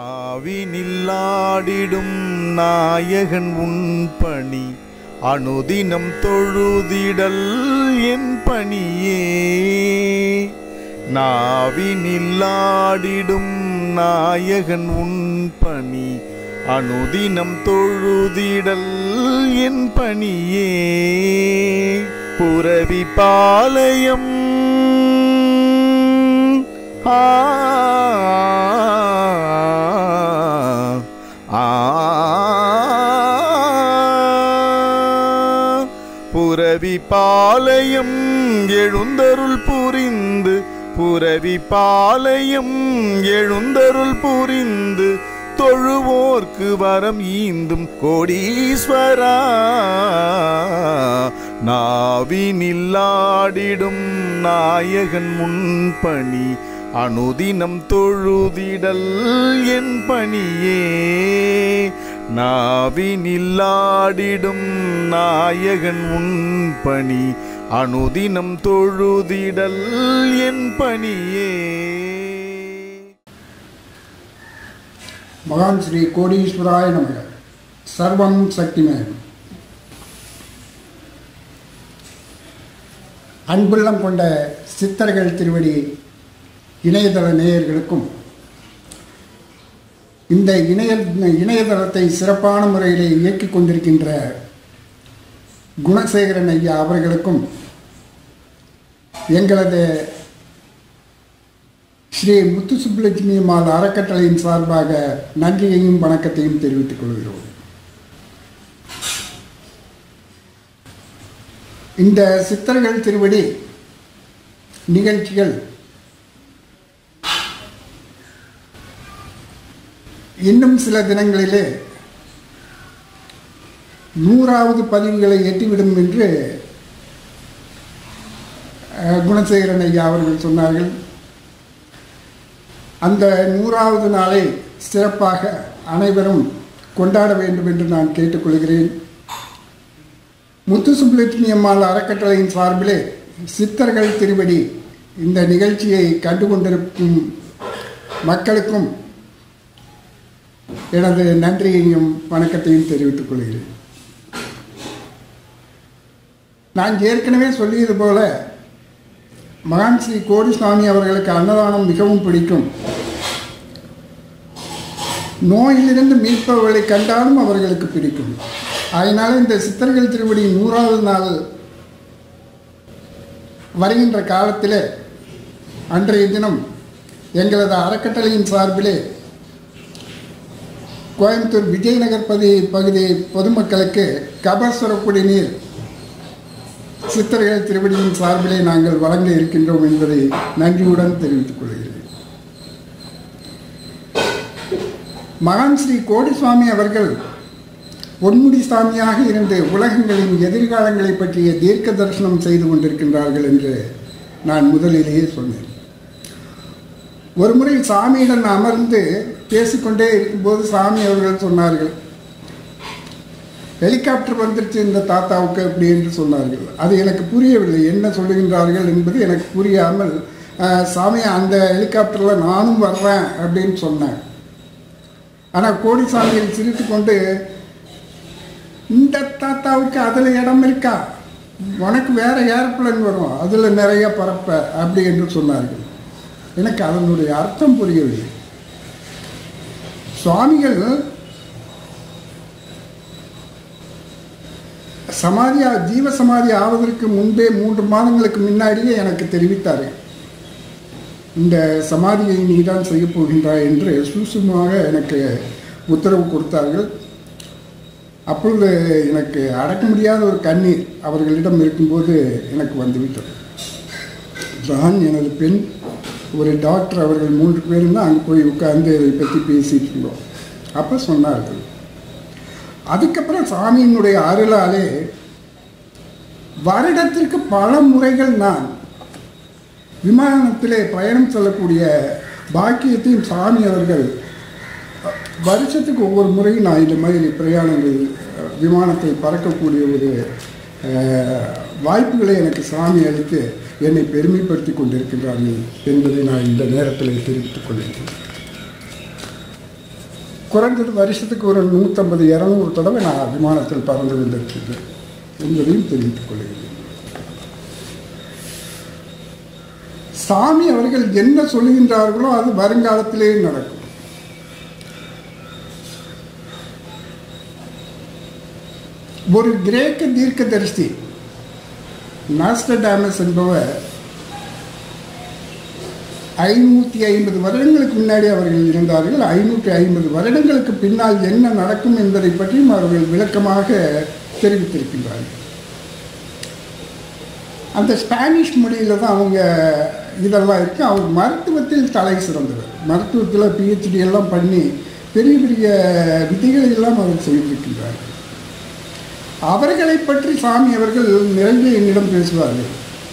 நாவினில்லாடிடும் நாயகன் உன் பணி அனுதினம் தொழுதிடல் என் பணியே நாவினில்லாடிடும் நாயகன் உன் பணி அனுதினம் தொழுதிடல் என் பணியே புரவி பாளையம் ஆ ஆ புரவி பாளையம் எழுந்தருள் புரிந்து புரவி பாளையம் எழுந்தருள் புரிந்து தொழுவோர்க்கு வரம் ஈந்தும் கோடீஸ்வரா நாவினில்லாடிடும் நாயகன் முன்பணி அனுதினம் தொழுதிடல் என் பணியே நாவினில்லாடிடும் நாயகன் உன் பணி அனுதினம் தொழுதிடல் என் பணியே மகான் ஸ்ரீ கோடீஸ்வராய நமக சர்வம் சக்திமயம் அன்புள்ளம் கொண்ட சித்தர்கள் திருவடி இணையதள நேயர்களுக்கும் இந்த இணைய இணையதளத்தை சிறப்பான முறையில் இயக்கிக் கொண்டிருக்கின்ற குணசேகரன் ஐயா அவர்களுக்கும் எங்களது ஸ்ரீ முத்து சுப்புலட்சுமி அம்மாள் அறக்கட்டளையின் சார்பாக நன்றியையும் வணக்கத்தையும் தெரிவித்துக் கொள்கிறோம் இந்த சித்தர்கள் திருவடி நிகழ்ச்சிகள் இன்னும் சில தினங்களிலே நூறாவது பதிவுகளை எட்டிவிடும் என்று அஹ், குணசேகரன் ஐயா அவர்கள் சொன்னார்கள் அந்த நூறாவது நாளை சிறப்பாக அனைவரும் கொண்டாட வேண்டும் என்று நான் கேட்டுக்கொள்கிறேன் முத்து சுப்புலட்சுமி அம்மாள் அறக்கட்டளையின் சார்பிலே சித்தர்கள் திருவடி இந்த நிகழ்ச்சியை கண்டு கொண்டிருக்கும் மக்களுக்கும் எனது நன்றியையும் வணக்கத்தையும் தெரிவித்துக் கொள்கிறேன் நான் ஏற்கனவே சொல்லியது போல மகான் ஸ்ரீ கோடிசுவாமி அவர்களுக்கு அன்னதானம் மிகவும் பிடிக்கும் நோயிலிருந்து மீட்பவர்களை கண்டாலும் அவர்களுக்கு பிடிக்கும் அதனால் இந்த சித்தர்கள் திருவடி நூறாவது நாள் வருகின்ற காலத்தில் அன்றைய தினம் எங்களது அறக்கட்டளையின் சார்பிலே கோயம்புத்தூர் விஜயநகர் பகுதி பகுதி பொதுமக்களுக்கு கபசுர குடிநீர் சித்தர்கள் திருவடியின் சார்பிலே நாங்கள் வழங்க இருக்கின்றோம் என்பதை நன்றியுடன் தெரிவித்துக் கொள்கிறேன் மகான் ஸ்ரீ கோடிசுவாமி அவர்கள் பொன்முடி சாமியாக இருந்து உலகங்களின் எதிர்காலங்களை பற்றிய தீர்க்க தரிசனம் செய்து கொண்டிருக்கின்றார்கள் என்று நான் முதலிலேயே சொன்னேன் ஒரு முறை சாமியிடம் அமர்ந்து பேசிக்கொண்டே இருக்கும்போது சாமி அவர்கள் சொன்னார்கள் ஹெலிகாப்டர் வந்துருச்சு இந்த தாத்தாவுக்கு அப்படி என்று சொன்னார்கள் அது எனக்கு புரியவில்லை என்ன சொல்லுகின்றார்கள் என்பது எனக்கு புரியாமல் "அஹ், சாமி அந்த ஹெலிகாப்டரில் நானும் வர்றேன் அப்படின்னு சொன்னேன் ஆனால் கோடிசாமிகள் சிரித்து கொண்டு இந்த தாத்தாவுக்கு அதில் இடம் இருக்கா உனக்கு வேற ஏர்பிளன் வரும் அதில் நிறைய பரப்ப அப்படி என்று சொன்னார்கள் எனக்கு அதனுடைய அர்த்தம் புரியவில்லை சுவாமிகள் சமாதியா ஜீவ சமாதி ஆவதற்கு முன்பே மூன்று மாதங்களுக்கு முன்னாடியே எனக்கு தெரிவித்தார்கள் இந்த சமாதியை நீ தான் செய்ய போகின்றாய் என்று சூசுமாக எனக்கு உத்தரவு கொடுத்தார்கள் அப்பொழுது எனக்கு அடக்க முடியாத ஒரு கண்ணீர் அவர்களிடம் இருக்கும்போது எனக்கு வந்துவிட்டது நான் எனது பெண் ஒரு டாக்டர் அவர்கள் மூன்று பேரும் தான் அங்கே போய் உட்கார்ந்து இதை பற்றி பேசிட்டு இருந்தோம் அப்போ சொன்னார்கள் அதுக்கப்புறம் சாமியினுடைய அருளாலே வருடத்திற்கு பல முறைகள் நான் விமானத்திலே பயணம் செல்லக்கூடிய பாக்கியத்தையும் சாமி அவர்கள் வருஷத்துக்கு ஒவ்வொரு முறையும் நான் இந்த மாதிரி பிரயாணங்கள் அஹ், விமானத்தில் பறக்கக்கூடிய ஒரு அஹ், வாய்ப்புகளை எனக்கு சாமி அளித்து என்னை பெருமைப்படுத்தி கொண்டிருக்கின்றார்கள் என்பதை நான் இந்த நேரத்தில் தெரிவித்துக் கொள்கிறேன் குறைஞ்சது வருஷத்துக்கு ஒரு நூற்றம்பது இரநூறு தடவை நான் விமானத்தில் பறந்து கொண்டிருக்கிறேன் என்பதையும் தெரிவித்துக் கொள்கிறேன் சாமி அவர்கள் என்ன சொல்லுகின்றார்களோ அது வருங்காலத்திலே நடக்கும் ஒரு கிரேக்க தீர்க்கதரிசி நாஸ்டடாமஸ் என்பவர் ஐநூற்றி ஐம்பது வருடங்களுக்கு முன்னாடி அவர்கள் இருந்தார்கள் ஐநூற்றி ஐம்பது வருடங்களுக்கு பின்னால் என்ன நடக்கும் என்பதை பற்றியும் அவர்கள் விளக்கமாக தெரிவித்திருக்கின்றார்கள் அந்த ஸ்பானிஷ் மொழியில் தான் அவங்க இதெல்லாம் இருக்குது அவர் மருத்துவத்தில் தலை சிறந்தவர் மருத்துவத்தில் பிஹெச்டி எல்லாம் பண்ணி பெரிய பெரிய விதிகளை எல்லாம் அவர் செய்திருக்கின்றார் அவர்களை பற்றி சாமி அவர்கள் நிறைய என்னிடம் பேசுவார்கள்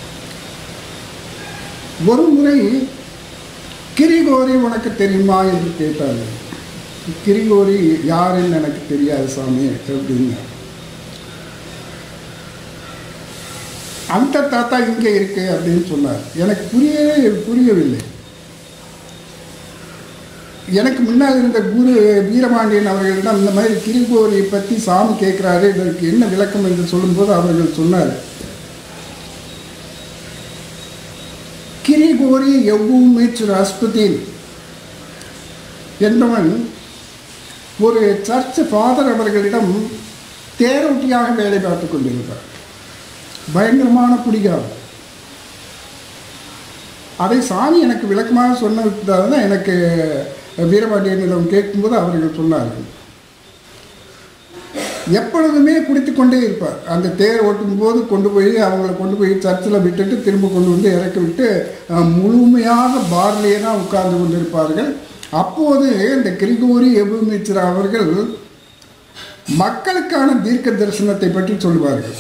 ஒரு முறை கிரிகோரி உனக்கு தெரியுமா என்று கேட்டார்கள் கிரிகோரி யாருன்னு எனக்கு தெரியாது சாமி அப்படின்னு அந்த தாத்தா இங்கே இருக்கு அப்படின்னு சொன்னார் எனக்கு புரியவே புரியவில்லை எனக்கு முன்னால் இருந்த குரு வீரபாண்டியன் அவர்களிடம் இந்த மாதிரி கிரிகோரியை பற்றி சாமி கேட்குறாரு இதற்கு என்ன விளக்கம் என்று சொல்லும்போது அவர்கள் சொன்னார் கிரிகோரி எவ்வூமிச் ராஸ்புதீன் என்பவன் ஒரு சர்ச் ஃபாதர் அவர்களிடம் தேரோட்டியாக வேலை பார்த்து கொண்டிருந்தார் பயங்கரமான குடிகாரம் அதை சாமி எனக்கு விளக்கமாக சொன்னதால் தான் எனக்கு வீரபாண்டியனிடம் கேட்கும்போது அவர்கள் சொன்னார்கள் எப்பொழுதுமே குடித்து கொண்டே இருப்பார் அந்த தேர் ஓட்டும் போது கொண்டு போய் அவங்கள கொண்டு போய் சர்ச்சில் விட்டுட்டு திரும்ப கொண்டு வந்து இறக்கி விட்டு அஹ், முழுமையாக பார்லேயே தான் உட்கார்ந்து கொண்டிருப்பார்கள் அப்போது இந்த கிரிகோரி எபுமித்ரா அவர்கள் மக்களுக்கான தீர்க்க தரிசனத்தை பற்றி சொல்லுவார்கள்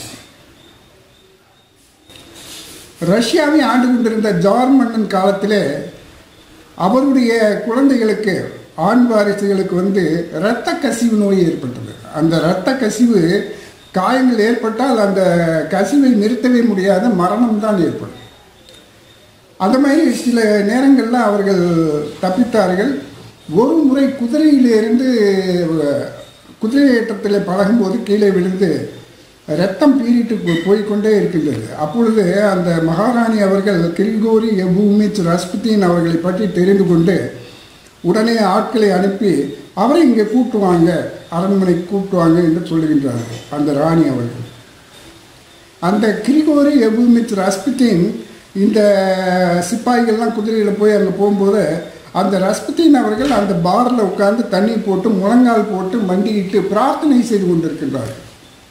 ரஷ்யாவை ஆண்டு கொண்டிருந்த ஜார் மன்னன் காலத்திலே அவருடைய குழந்தைகளுக்கு ஆண் வாரிசுகளுக்கு வந்து இரத்த கசிவு நோய் ஏற்பட்டது அந்த இரத்த கசிவு காயங்கள் ஏற்பட்டால் அந்த கசிவை நிறுத்தவே முடியாத மரணம் தான் ஏற்படும் அந்த மாதிரி சில நேரங்களில் அவர்கள் தப்பித்தார்கள் ஒரு முறை குதிரையிலிருந்து குதிரை ஏற்றத்தில் பழகும்போது கீழே விழுந்து ரத்தம் பீறிட்டு போ- போய்க்கொண்டே இருக்கின்றது அப்பொழுது அந்த மகாராணி அவர்கள் கிரிகோரி எபூமிச் ரஸ்புத்தீன் அவர்களை பற்றி தெரிந்து கொண்டு உடனே ஆட்களை அனுப்பி அவரை இங்கே கூட்டுவாங்க அரண்மனைக்கு கூட்டுவாங்க என்று சொல்லுகின்றார்கள் அந்த ராணி அவர்கள் அந்த கிரிகோரி எபுமித் ரஸ்புத்தீன் இந்த சிப்பாய்கள்லாம் குதிரையில் போய் அங்கே போகும்போது அந்த ரஸ்புத்தீன் அவர்கள் அந்த பாரில் உட்கார்ந்து தண்ணி போட்டு முழங்கால் போட்டு மண்டியிட்டு பிரார்த்தனை செய்து கொண்டிருக்கின்றார்கள்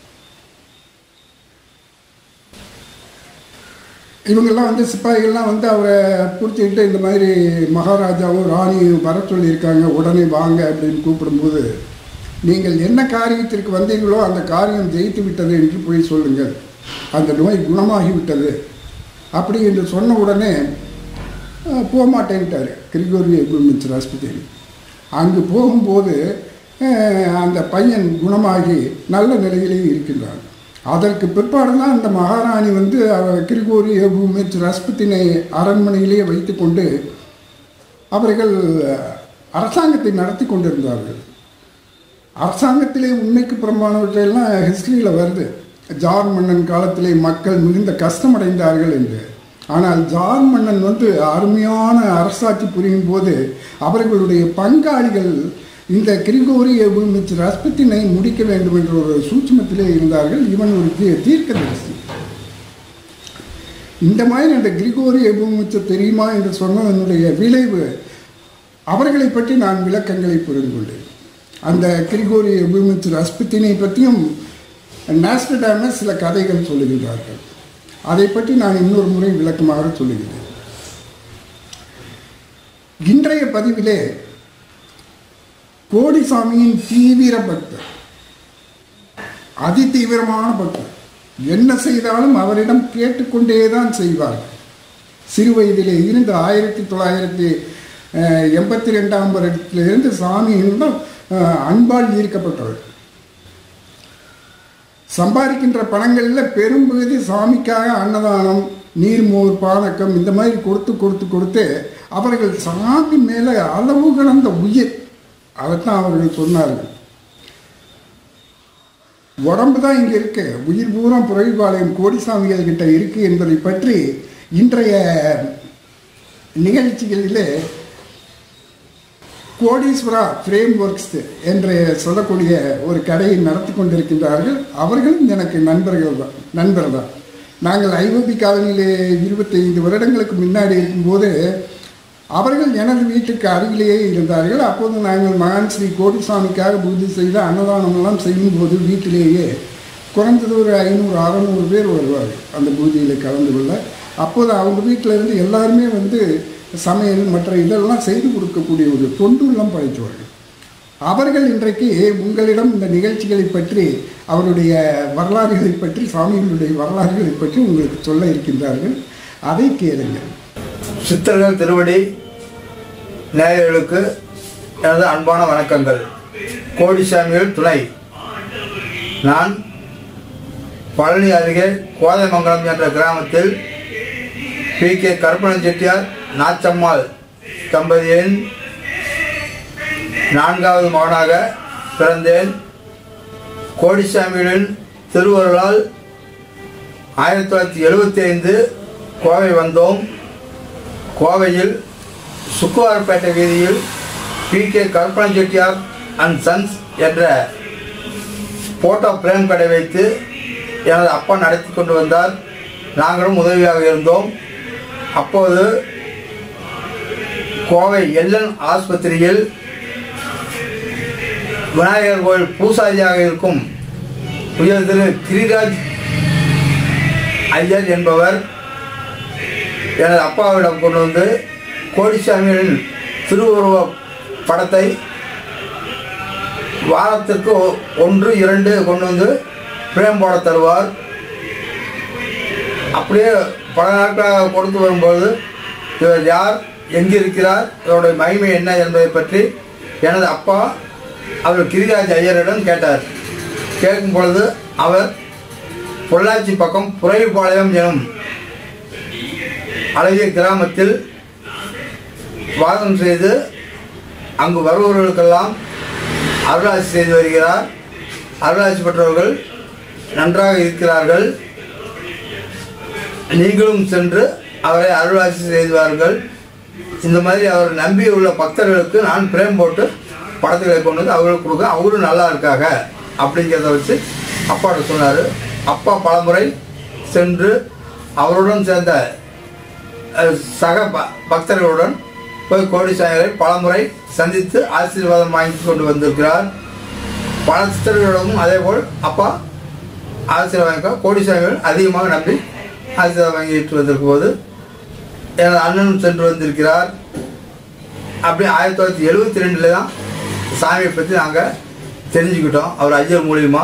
இவங்கெல்லாம் வந்து சிப்பாய்கள்லாம் வந்து அவரை பிடிச்சிக்கிட்டு இந்த மாதிரி மகாராஜாவும் ராணியும் வர சொல்லியிருக்காங்க உடனே வாங்க அப்படின்னு கூப்பிடும்போது நீங்கள் என்ன காரியத்திற்கு வந்தீங்களோ அந்த காரியம் ஜெயித்து விட்டது என்று போய் சொல்லுங்கள் அந்த நோய் குணமாகி விட்டது அப்படி என்று சொன்ன உடனே அஹ், போக மாட்டேன்ட்டார் கிரிகோரி மிச்சர் ஆஸ்பத்திரி அங்கு போகும்போது அஹ், அந்த பையன் குணமாகி நல்ல நிலையிலே இருக்கின்றான் அதற்கு பிற்பாடு தான் அந்த மகாராணி வந்து அவர் கிரிகோரி மிச் ரஸ்பத்தினை அரண்மனையிலேயே வைத்துக்கொண்டு அவர்கள் அரசாங்கத்தை நடத்தி கொண்டிருந்தார்கள் அரசாங்கத்திலே உண்மைக்கு புறம்பானவற்றையெல்லாம் ஹிஸ்டரியில் வருது ஜார் மன்னன் காலத்திலே மக்கள் மிகுந்த கஷ்டமடைந்தார்கள் என்று ஆனால் ஜார் மன்னன் வந்து அருமையான அரசாட்சி புரியும் போது அவர்களுடைய பங்காளிகள் இந்த கிரிகோரி மிச் ரஸ்பத்தினை முடிக்க வேண்டும் என்ற ஒரு சூட்சமத்திலே இருந்தார்கள் இவன் ஒரு தீ- தீர்க்கதரிசி இந்த மாதிரி அந்த கிரிகோரி எபுமிச்ச தெரியுமா என்று சொன்னதனுடைய விளைவு அவர்களை பற்றி நான் விளக்கங்களை புரிந்து கொண்டேன் அந்த கிரிகோரி எபுமிச் ரஸ்பத்தினை பற்றியும் நாஸ்டடாமஸ் சில கதைகள் சொல்லுகின்றார்கள் அதை பற்றி நான் இன்னொரு முறை விளக்கமாக சொல்லுகிறேன் இன்றைய பதிவிலே கோடிசாமியின் தீவிர பக்தர் அதி தீவிரமான பக்தர் என்ன செய்தாலும் அவரிடம் கேட்டுக்கொண்டே தான் செய்வார் சிறு வயதிலே இருந்து ஆயிரத்தி தொள்ளாயிரத்தி அஹ், எண்பத்தி ரெண்டாம் வருடத்திலிருந்து சாமியிடம் அஹ், அன்பால் ஈர்க்கப்பட்டவர் சம்பாதிக்கின்ற பணங்களில் பெரும்பகுதி சாமிக்காக அன்னதானம் நீர்மோர் பானக்கம் இந்த மாதிரி கொடுத்து கொடுத்து கொடுத்து அவர்கள் சாமி மேலே அளவு கடந்த உயிர் அதைத்தான் அவர்கள் சொன்னார்கள் உடம்பு தான் இங்கே இருக்கு உயிர் பூரா புறவிபாளையம் கோடிசாமிகள் கிட்ட இருக்கு என்பதை பற்றி இன்றைய நிகழ்ச்சிகளிலே கோடீஸ்வரா ஃப்ரேம் ஒர்க்ஸ் என்று சொல்லக்கூடிய ஒரு கடையை நடத்தி கொண்டிருக்கின்றார்கள் அவர்களும் எனக்கு நண்பர்கள் தான் நண்பர் தான் நாங்கள் ஐஓபி காலனியிலே இருபத்தைந்து வருடங்களுக்கு முன்னாடி இருக்கும்போது அவர்கள் எனது வீட்டுக்கு அருகிலேயே இருந்தார்கள் அப்போது நாங்கள் மகான் ஸ்ரீ கோடிசாமிக்காக பூஜை செய்து அன்னதானமெல்லாம் செய்யும்போது வீட்டிலேயே குறைந்தது ஒரு ஐநூறு அறநூறு பேர் வருவார்கள் அந்த பூஜையில் கலந்து கொள்ள அப்போது அவங்க வீட்டில் இருந்து எல்லாருமே வந்து சமையல் மற்ற இதெல்லாம் செய்து கொடுக்கக்கூடிய ஒரு தொண்டுள்ளம் படைத்தவர்கள் அவர்கள் இன்றைக்கு உங்களிடம் இந்த நிகழ்ச்சிகளை பற்றி அவருடைய வரலாறுகளை பற்றி சாமிகளுடைய வரலாறுகளை பற்றி உங்களுக்கு சொல்ல இருக்கின்றார்கள் அதை கேளுங்கள் சித்தர்கள் திருவடி நேயர்களுக்கு எனது அன்பான வணக்கங்கள் கோடிசாமிகள் துணை நான் பழனி அருகே கோதைமங்கலம் என்ற கிராமத்தில் பி கே கருப்பணன் செட்டியார் நாச்சம்மாள் தம்பதியின் நான்காவது மகனாக பிறந்தேன் கோடிசாமிகளின் திருவருளால் ஆயிரத்தி தொள்ளாயிரத்தி எழுபத்தி ஐந்து கோவை வந்தோம் கோவையில் சுக்குவாரப்பேட்டை வீதியில் P K Karuppanan Chettiar and sons என்ற போட்டோ பிரேம் கடை வைத்து எனது அப்பா நடத்தி கொண்டு வந்தார் நாங்களும் உதவியாக இருந்தோம் அப்போது கோவை எல்என் ஆஸ்பத்திரியில் விநாயகர் கோயில் பூசாரியாக இருக்கும் உயர் திரு கிரிராஜ் ஐயர் என்பவர் எனது அப்பாவிடம் கொண்டு வந்து கோடிசாமியின் திருவுருவ படத்தை வாரத்திற்கு ஒ- ஒன்று இரண்டு கொண்டு வந்து பிரேம் போட தருவார் அப்படியே பல நாட்களாக கொடுத்து வரும்போது இவர் யார் எங்கே இருக்கிறார் இவருடைய மகிமை என்ன என்பதை பற்றி எனது அப்பா அவர் கிரிராஜ் ஐயரிடம் கேட்டார் கேட்கும் பொழுது அவர் பொள்ளாச்சி பக்கம் புறைப்பாளையம் எனும் அழகிய கிராமத்தில் வாதம் செய்து அங்கு வருபவர்களுக்கெல்லாம் அருளாட்சி செய்து வருகிறார் அருளாட்சி பெற்றவர்கள் நன்றாக இருக்கிறார்கள் நீங்களும் சென்று அவரை அருளாட்சி செய்வார்கள் இந்த மாதிரி அவர் நம்பியுள்ள பக்தர்களுக்கு நான் பிரேம் போட்டு படத்துகளை கொண்டு வந்து அவர்களுக்கு கொடுக்க அவரும் நல்லா இருக்காங்க அப்படிங்கிறத வச்சு அப்பாட்ட சொன்னார் அப்பா பலமுறை சென்று அவருடன் சேர்ந்த அஹ், சக ப- பக்தர்களுடன் போய் கோடிசாமிகளை பலமுறை சந்தித்து ஆசீர்வாதம் வாங்கி கொண்டு வந்திருக்கிறார் பல சித்தர்களிடமும் அதேபோல் அப்பா ஆசீர்வாதம் வாங்கிக்க கோடிசாமிகள் அதிகமாக நம்பி ஆசீர்வாதம் வாங்கிட்டு வந்திருக்கும் போது எனது அண்ணனும் சென்று வந்திருக்கிறார் அப்படி ஆயிரத்தி தொள்ளாயிரத்தி எழுபத்தி ரெண்டில் தான் சாமியை பற்றி நாங்கள் தெரிஞ்சுக்கிட்டோம் அவர் ஐயர் மூலியமா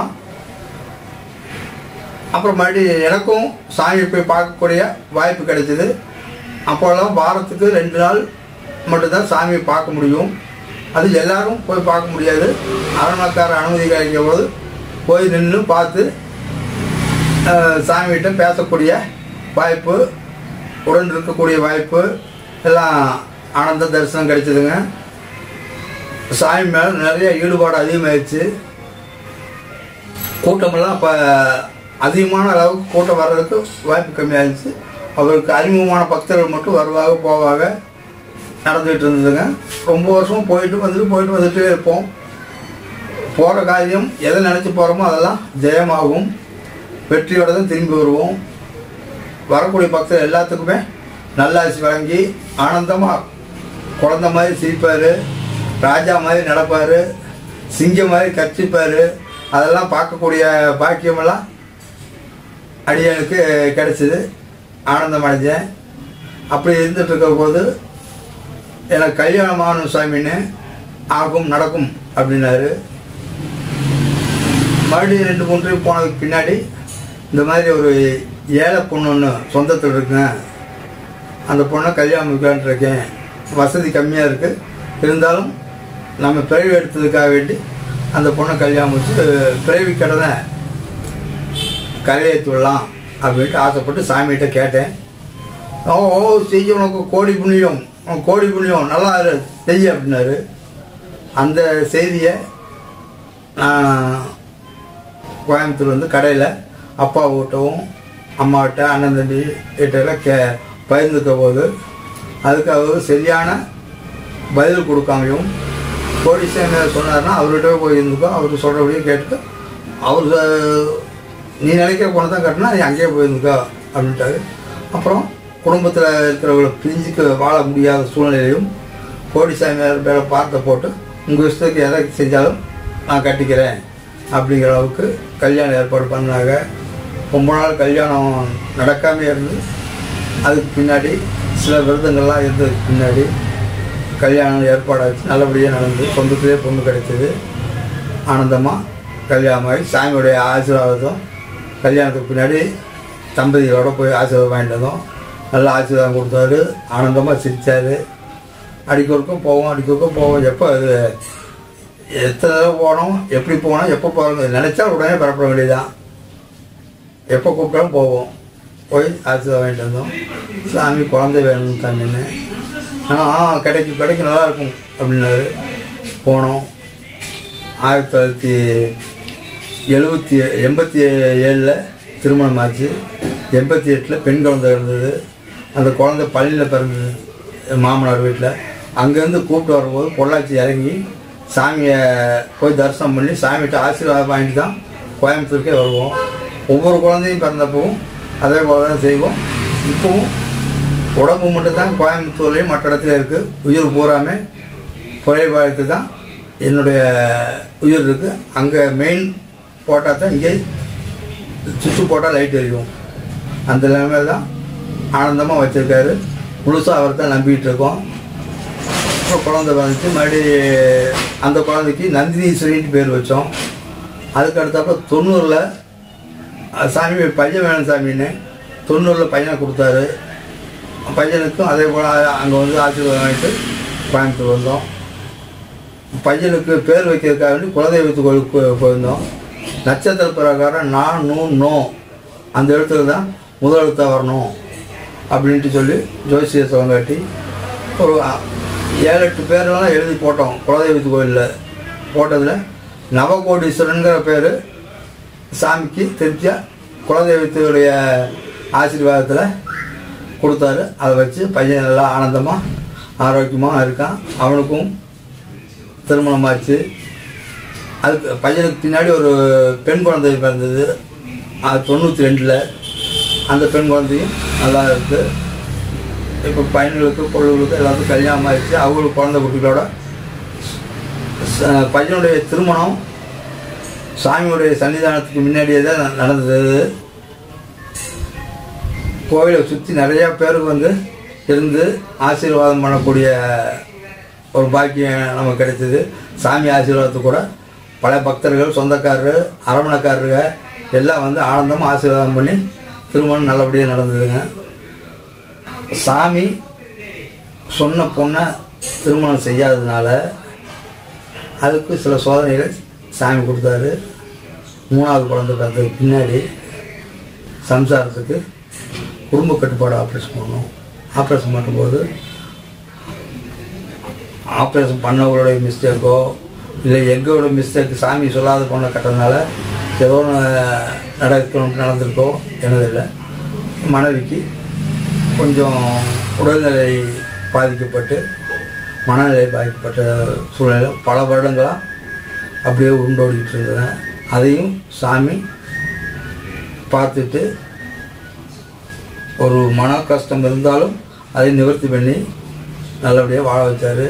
அப்புறம் மறுபடியும் எனக்கும் சாமியை போய் பார்க்கக்கூடிய வாய்ப்பு கிடைச்சது அப்போல்லாம் வாரத்துக்கு ரெண்டு நாள் மட்டும்தான் சாமியை பார்க்க முடியும் அது எல்லாரும் போய் பார்க்க முடியாது அரண்மனைக்கார அனுமதி கிடைக்கும் போது போய் நின்று பார்த்து அஹ், சாமிகிட்ட பேசக்கூடிய வாய்ப்பு உடன் இருக்கக்கூடிய வாய்ப்பு எல்லாம் ஆனந்த தரிசனம் கிடைச்சதுங்க சாமி மேலே நிறைய ஈடுபாடு அதிகமாகிடுச்சு கூட்டமெல்லாம் இப்போ அதிகமான அளவுக்கு கூட்டம் வர்றதுக்கு வாய்ப்பு கம்மியாகிடுச்சு அவருக்கு அறிமுகமான பக்தர்கள் மட்டும் வருவாங்க போவாங்க நடந்துகிட்டு இருந்ததுங்க ரொம்ப வருஷம் போயிட்டு வந்துட்டு போயிட்டு வந்துட்டே இருப்போம் போகிற காரியம் எதை நினச்சி போகிறோமோ அதெல்லாம் ஜெயமாகும் வெற்றியோட தான் திரும்பி வருவோம் வரக்கூடிய பக்தர் எல்லாத்துக்குமே நல்லாசி வழங்கி ஆனந்தமாக குழந்த மாதிரி சிரிப்பார் ராஜா மாதிரி நடப்பார் சிங்கம் மாதிரி கர்ச்சிப்பார் அதெல்லாம் பார்க்கக்கூடிய பாக்கியமெல்லாம் அடியனுக்கு கிடைச்சிது ஆனந்தம் அடைஞ்சேன் அப்படி இருந்துட்டு இருக்கிற போது எனக்கு கல்யாணம் ஆகணும் சாமின்னு ஆகும் நடக்கும் அப்படின்னாரு மறுபடியும் ரெண்டு மூணு ட்ரிப் போனதுக்கு பின்னாடி இந்த மாதிரி ஒரு ஏழை பொண்ணு ஒன்று சொந்தத்தில் இருக்குங்க அந்த பொண்ணை கல்யாணம் வைக்கலான்ட்டு இருக்கேன் வசதி கம்மியாக இருக்குது இருந்தாலும் நம்ம பிறவி எடுத்ததுக்காக வேண்டி அந்த பொண்ணை கல்யாணம் வச்சு பிறவி கடனை கரையேற்றி விடலாம் அப்படின்ட்டு ஆசைப்பட்டு சாமிகிட்ட கேட்டேன் ஓ ஓ செய்ய உனக்கு கோடி புண்ணியம் உனக்கு கோடி புண்ணியம் நல்லா இரு, செய்ய அப்படின்னாரு அந்த செய்தியை நான் கோயம்புத்தூர் வந்து கடையில் அப்பா வீட்டவும் அம்மாவிட்ட அண்ணன் தம்பி கிட்டலாம் கே பகிர்ந்துக்க போது அதுக்கு அவர் சரியான பதில் கொடுக்காமையும் போலீஸ் சொன்னார்னா அவர்கிட்ட போய் இருந்துக்கோ அவர் சொல்கிறபடியே கேட்டுட்டு அவர் சொ- நீ நினைக்கிற பணம் தான் கட்டினா நீ அங்கேயே போயிருந்துக்கோ அப்படின்ட்டாரு அப்புறம் குடும்பத்தில் இருக்கிறவங்களை பிரிஞ்சுக்க வாழ முடியாத சூழ்நிலையும் கோடிசாமியார் மேலே பார்த்த போட்டு உங்கள் இஷ்டத்துக்கு எதை செஞ்சாலும் நான் கட்டிக்கிறேன் அப்படிங்கிற அளவுக்கு கல்யாணம் ஏற்பாடு பண்ணாங்க ரொம்ப நாள் கல்யாணம் நடக்காமே இருந்து அதுக்கு பின்னாடி சில விரதங்கள்லாம் இருந்ததுக்கு பின்னாடி கல்யாணம் ஏற்பாடாச்சு நல்லபடியாக நடந்து சொந்தத்திலே பொண்ணு கிடைச்சது ஆனந்தமாக கல்யாணம் ஆகி சாமியுடைய ஆசீர்வாதம் கல்யாணத்துக்கு பின்னாடி தம்பதிகளோட போய் ஆசீர்வாதம் வாங்கிட்டு வந்தோம் நல்ல ஆசீர்வாதம் கொடுத்தாரு ஆனந்தமாக சிரித்தார் அடிக்கொருக்கும் போவோம் அடிக்கொருக்கும் போவோம் எப்போ அது எத்தனை தடவை போனோம் எப்படி போனோம் எப்போ போகிறோம் நினச்சா உடனே பரப்பட வேண்டியதுதான் எப்போ கூப்பிட்டாலும் போவோம் போய் ஆசீர்வாதம் வாங்கிட்டு வந்தோம் சாமி குழந்தை வேணும் தண்ணின்னு ஆனால் ஆ கிடைக்கும் கிடைக்கும் நல்லா இருக்கும் அப்படின்னாரு போனோம் ஆயிரத்தி தொள்ளாயிரத்தி எழுபத்தி எண்பத்தி ஏழில் திருமணம் ஆச்சு எண்பத்தி எட்டில் பெண் குழந்தை இருந்தது அந்த குழந்தை பள்ளியில் பிறந்தது என் மாமனார் வீட்டில் அங்கேருந்து கூப்பிட்டு வரும்போது பொள்ளாச்சி இறங்கி சாமியை போய் தரிசனம் பண்ணி சாமிகிட்ட ஆசீர்வாதம் வாங்கிட்டு தான் கோயம்புத்தூருக்கே வருவோம் ஒவ்வொரு குழந்தையும் பிறந்தப்பவும் அதே போல தான் செய்வோம் இப்போவும் உடம்பு மட்டும்தான் கோயம்புத்தூர்லேயும் மற்ற இடத்துல இருக்குது உயிர் பூராமே குறைபாடுக்கு தான் என்னுடைய உயிர் இருக்குது அங்கே மெயின் போட்டால் தான் இங்கே சுவிட்சு போட்டால் லைட் எரியும் அந்த நிலைமையில தான் ஆனந்தமாக வச்சுருக்காரு முழுசாக அவர் தான் நம்பிக்கிட்டு இருக்கோம் அப்புறம் குழந்தை வந்துச்சு மறுபடியும் அந்த குழந்தைக்கு நந்தினீஸ்வரின்ட்டு பேர் வச்சோம் அதுக்கு அடுத்தப்ப தொண்ணூறில் சாமி பையன் வேணும் சாமின்னு தொண்ணூறில் பையனை கொடுத்தாரு பையனுக்கும் அதே போல் அங்கே வந்து ஆசீர்வாதம் வாங்கிட்டு கோயம்புத்தூர் வந்தோம் பையனுக்கு பேர் வைக்கிறதுக்காக வேண்டி குலதெய்வத்து கோயிலுக்கு போய்- போயிருந்தோம் நட்சத்திர பிரகாரம் நான் நூ நோ அந்த இடத்துல தான் முதல் எழுத்தாக வரணும் அப்படின்ட்டு சொல்லி ஜோசிய காட்டி ஒரு அ- ஏழு எட்டு பேரெல்லாம் எழுதி போட்டோம் குலதெய்வத்து கோயிலில் போட்டதில் நவகோடீஸ்வரனுங்கிற பேர் சாமிக்கு திருப்தியாக குலதெய்வத்துடைய ஆசீர்வாதத்தில் கொடுத்தாரு அதை வச்சு பையன் நல்லா ஆனந்தமாக ஆரோக்கியமாக இருக்கான் அவனுக்கும் திருமணமாச்சு அதுக்கு பையனுக்கு பின்னாடி ஒரு பெண் குழந்தை பிறந்தது அது தொண்ணூற்றி ரெண்டில் அந்த பெண் குழந்தையும் நல்லா இருக்குது இப்போ பையன்களுக்கு பொருள்களுக்கு எல்லாத்துக்கும் கல்யாணம் ஆயிடுச்சு அவங்களுக்கு குழந்தை குட்டிகளோட ச- பையனுடைய திருமணம் சாமியுடைய சன்னிதானத்துக்கு முன்னாடியே தான் ந- நடந்தது கோவிலை சுற்றி நிறையா பேருக்கு வந்து இருந்து ஆசீர்வாதம் பண்ணக்கூடிய ஒரு பாக்கியம் நமக்கு கிடைச்சது சாமி ஆசீர்வாதத்துக்கு கூட பல பக்தர்கள் சொந்தக்காரரு அரவணைக்காரருங்க எல்லாம் வந்து ஆனந்தமாக ஆசீர்வாதம் பண்ணி திருமணம் நல்லபடியாக நடந்ததுங்க சாமி சொன்ன பொண்ணை திருமணம் செய்யாததுனால அதுக்கு சில சோதனைகளை சாமி கொடுத்தாரு மூணாவது குழந்தை பிறந்ததுக்கு பின்னாடி சம்சாரத்துக்கு குடும்ப கட்டுப்பாடு ஆப்ரேஷன் பண்ணோம் ஆப்ரேஷன் பண்ணும்போது ஆப்ரேஷன் பண்ணவங்களுடைய மிஸ்டேக்கோ இல்லை எங்களோட மிஸ்டேக் சாமி சொல்லாத பொண்ணை கட்டுறதுனால ஏதோ ஒன்று நடக்கணும் நடந்திருக்கோ என்னதில்லை மனைவிக்கு கொஞ்சம் உடல்நிலை பாதிக்கப்பட்டு மனநிலை பாதிக்கப்பட்ட சூழ்நிலை பல வருடங்களாக அப்படியே உருண்டோடிக்கிட்டு இருந்தேன் அதையும் சாமி பார்த்துட்டு ஒரு மன கஷ்டம் இருந்தாலும் அதை நிவர்த்தி பண்ணி நல்லபடியாக வாழ வச்சார்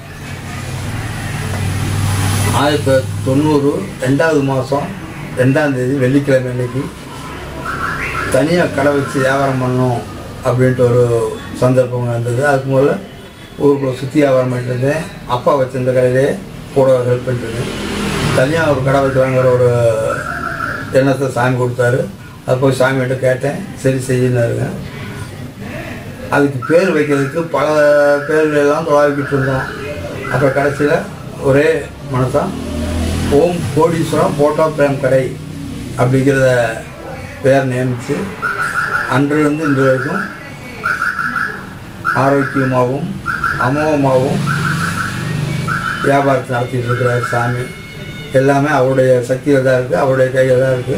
ஆயிரத்தி தொள்ளாயிரத்தி தொண்ணூறு ரெண்டாவது மாதம் ரெண்டாம் தேதி வெள்ளிக்கிழமை அன்னைக்கு தனியாக கடை வச்சு வியாபாரம் பண்ணணும் அப்படின்ட்டு ஒரு சந்தர்ப்பம் இருந்தது அதுக்கு முதல்ல ஊருக்குள்ள சுற்றி வியாபாரம் பண்ணிட்டு இருந்தேன் அப்பா வச்சிருந்த கடையிலே கூட ஹெல்ப் பண்ணிட்டு இருந்தேன் தனியாக ஒரு கடை வைக்கலாங்கிற ஒரு எண்ணத்தை சாமி கொடுத்தாரு அது போய் சாமிகிட்ட கேட்டேன் சரி செய்யினாருங்க அதுக்கு பேர் வைக்கிறதுக்கு பல பேர்கள் எல்லாம் தொலாவிக்கிட்டு இருந்தோம் அப்புறம் கடைசியில் ஒரே மனசாக ஓம் கோடீஸ்வரம் போட்டோ பிரேம் கடை அப்படிங்கிறத பேர் நியமித்து அன்றிலிருந்து இன்று வரைக்கும் ஆரோக்கியமாகவும் அமோகமாகவும் வியாபாரத்தை நடத்திட்டு இருக்கிறார் சாமி எல்லாமே அவருடைய சக்தியில் தான் இருக்குது அவருடைய கையில் தான் இருக்குது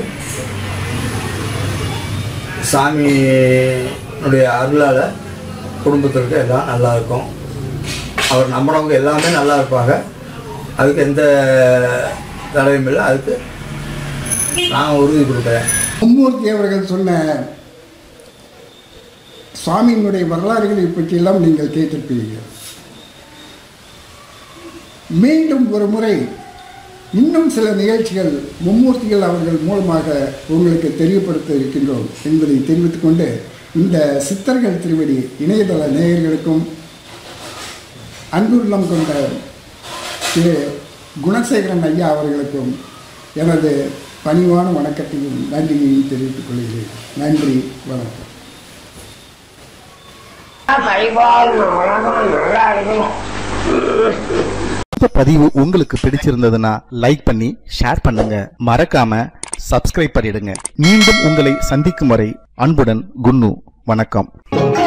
சாமியினுடைய அருளால் குடும்பத்திற்கு எல்லாம் நல்லா இருக்கும் அவர் நம்பினவங்க எல்லாமே நல்லா இருப்பாங்க அதுக்கு எந்த தடவையும் இல்லை அதுக்கு நான் உறுதி கொடுக்குறேன் மும்மூர்த்தி அவர்கள் சொன்ன சுவாமியினுடைய வரலாறுகளை பற்றியெல்லாம் நீங்கள் கேட்டிருப்பீர்கள் மீண்டும் ஒரு முறை இன்னும் சில நிகழ்ச்சிகள் மும்மூர்த்திகள் அவர்கள் மூலமாக உங்களுக்கு தெரியப்படுத்த இருக்கின்றோம் என்பதை தெரிவித்துக் கொண்டு இந்த சித்தர்கள் திருவடி இணையதள நேயர்களுக்கும் அன்புள்ளம் கொண்ட திரு குணசேகரன் ஐயா அவர்களுக்கும் எனது பணிவான வணக்கத்தையும் நன்றியையும் தெரிவித்துக் கொள்கிறேன் நன்றி வணக்கம் பரிபாலன உலகம் நல்லா இருக்கணும் இந்த பதிவு உங்களுக்கு பிடிச்சிருந்ததுன்னா லைக் பண்ணி ஷேர் பண்ணுங்க மறக்காம சப்ஸ்கிரைப் பண்ணிடுங்க மீண்டும் உங்களை சந்திக்கும் வரை அன்புடன் குன்னு வணக்கம்